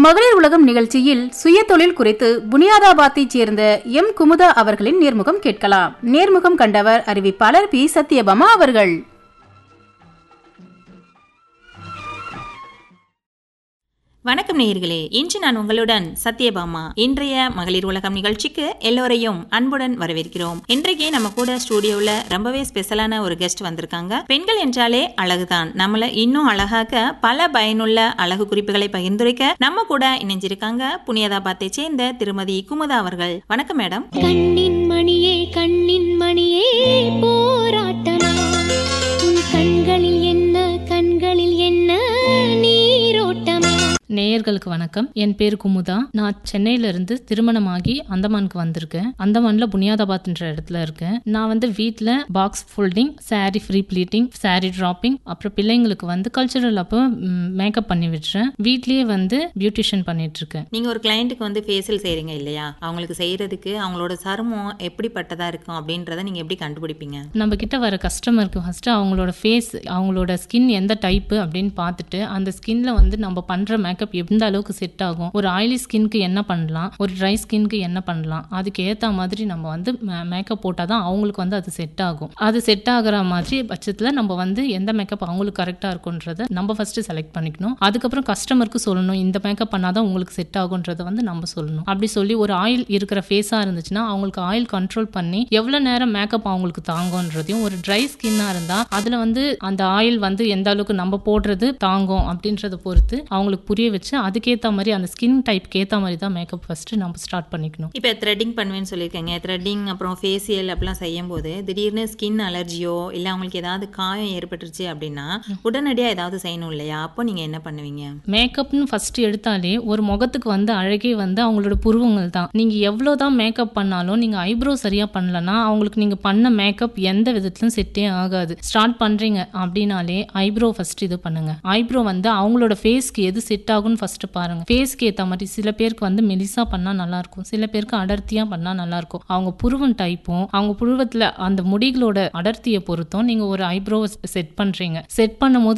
மகளிர் உலகம் நிகழ்ச்சியில் சுய தொழில் குறித்து புனியாதாபாத்தைச் சேர்ந்த எம் குமுதா அவர்களின் நேர்முகம் கேட்கலாம் நேர்முகம் கண்டவர் அறிவிப்பாளர் பி சத்யபாமா அவர்கள் வணக்கம் நேயர்களே இன்று நான் உங்களுடன் சத்யபாமா இன்றைய மகளிர் உலகம் நிகழ்ச்சிக்கு எல்லோரையும் அன்புடன் வரவேற்கிறோம் இன்றைக்கு நம்ம கூட ஸ்டூடியோவில் ரொம்பவே ஸ்பெஷலான ஒரு கெஸ்ட் வந்திருக்காங்க பெண்கள் என்றாலே அழகுதான் நம்மள இன்னும் அழகாக்க பல பயனுள்ள அழகு குறிப்புகளை பகிர்ந்துரைக்க நம்ம கூட இணைஞ்சிருக்காங்க புனியதாபாத்தை சேர்ந்த திருமதி குமுதா அவர்கள் வணக்கம் மேடம் கண்ணின் மணியே கண்ணின் மணியே போராட்டமா உன் கண்களில் என்ன கண்களில் என்ன நீரோட்டமா நேயர்களுக்கு வணக்கம் என் பேர் குமுதா நான் சென்னையில இருந்து திருமணமாகி அந்தமானுக்கு வந்திருக்கேன் அந்தமான்ல புனியாதாபாத்ன்ற இடத்துல இருக்கேன் நான் வந்து வீட்ல box folding saree free pleating saree draping அப்புறம் பிள்ளைங்களுக்கு வந்து கல்ச்சுரல் அப்போ மேக்கப் பண்ணி விடுறேன் வீட்லயே வந்து பியூட்டிஷியன் பண்ணிட்டு இருக்கேன் நீங்க ஒரு கிளையண்ட்டுக்கு வந்து ஃபேஷியல் செய்றீங்க இல்லையா அவங்களுக்கு செய்யறதுக்கு அவங்களோட சருமம் எப்படிப்பட்டதா இருக்கும் அப்படின்றத நீங்க எப்படி கண்டுபிடிப்பீங்க நம்ம கிட்ட வர கஸ்டமருக்கு ஃபர்ஸ்ட் அவங்களோட ஃபேஸ் அவங்களோட ஸ்கின் எந்த டைப்பு அப்படின்னு பார்த்துட்டு அந்த ஸ்கின்ல வந்து நம்ம பண்ற மேக்கப் எந்த அளவுக்கு செட் ஆகும் ஒரு ஆயிலி ஸ்கின்க்கு என்ன பண்ணலாம் ஒரு ட்ரை ஸ்கின்க்கு என்ன பண்ணலாம் அதுக்கு ஏத்த மாதிரி நம்ம வந்து மேக்கப் போட்டால் தான் அவங்களுக்கு வந்து அது செட் ஆகும் அது செட் ஆகுற மாதிரி பட்சத்தில் நம்ம வந்து எந்த மேக்கப் அவங்களுக்கு கரெக்டாக இருக்குன்றத நம்ம ஃபர்ஸ்ட் செலக்ட் பண்ணிக்கணும் அதுக்கப்புறம் கஸ்டமருக்கு சொல்லணும் இந்த மேக்கப் பண்ணாதான் உங்களுக்கு செட் ஆகுன்றத வந்து நம்ம சொல்லணும் அப்படி சொல்லி ஒரு ஆயில் இருக்கிற ஃபேஸாக இருந்துச்சுன்னா அவங்களுக்கு ஆயில் கண்ட்ரோல் பண்ணி எவ்வளோ நேரம் மேக்கப் அவங்களுக்கு தாங்கும்ன்றதையும் ஒரு ட்ரை ஸ்கின்னாக இருந்தால் அதில் வந்து அந்த ஆயில் வந்து எந்த அளவுக்கு நம்ம போடுறது தாங்கும் அப்படின்றத பொறுத்து அவங்களுக்கு புரிய வச்சு அதுக்கேற்ற மாதிரி அந்த ஸ்கின் டைப்க்கு ஏற்ற மாதிரி தான் மேக்கப் ஃபர்ஸ்ட் நம்ம ஸ்டார்ட் பண்ணிக்கணும் இப்போ த்ரெட்டிங் பண்ணுவேன்னு சொல்லியிருக்கீங்க த்ரெட்டிங் அப்புறம் ஃபேஷியல் அப்படிலாம் செய்யும் போது திடீர்னு ஸ்கின் அலர்ஜியோ இல்லை அவங்களுக்கு ஏதாவது காயம் ஏற்பட்டுருச்சு அப்படின்னா உடனடியாக ஏதாவது செய்யணும் இல்லையா அப்போ நீங்கள் என்ன பண்ணுவீங்க மேக்கப்னு ஃபர்ஸ்ட் எடுத்தாலே ஒரு முகத்துக்கு வந்து அழகே வந்து அவங்களோட புருவங்கள் தான் நீங்கள் எவ்வளோ தான் மேக்கப் பண்ணாலும் நீங்கள் ஐப்ரோ சரியாக பண்ணலன்னா அவங்களுக்கு நீங்கள் பண்ண மேக்கப் எந்த விதத்திலும் செட்டே ஆகாது ஸ்டார்ட் பண்ணுறீங்க அப்படின்னாலே ஐப்ரோ ஃபர்ஸ்ட் இது பண்ணுங்க ஐப்ரோ வந்து அவங்களோட ஃபேஸ்க்கு எது செட் ஆகும்னு ஃபர்ஸ்ட் பாருங்க ஃபேஸ்க்கு ஏற்ற மாதிரி சில பேருக்கு வந்து மெலிசா பண்ணால் நல்லா இருக்கும் சில பேருக்கு அடர்த்தியாக பண்ணால் நல்லா இருக்கும் அவங்க புருவம் டைப்பும் அவங்க புருவத்தில் அந்த முடிகளோட அடர்த்தியை பொறுத்தும் நீங்கள் ஒரு ஐப்ரோ செட் பண்ணுறீங்க செட் பண்ணும்போது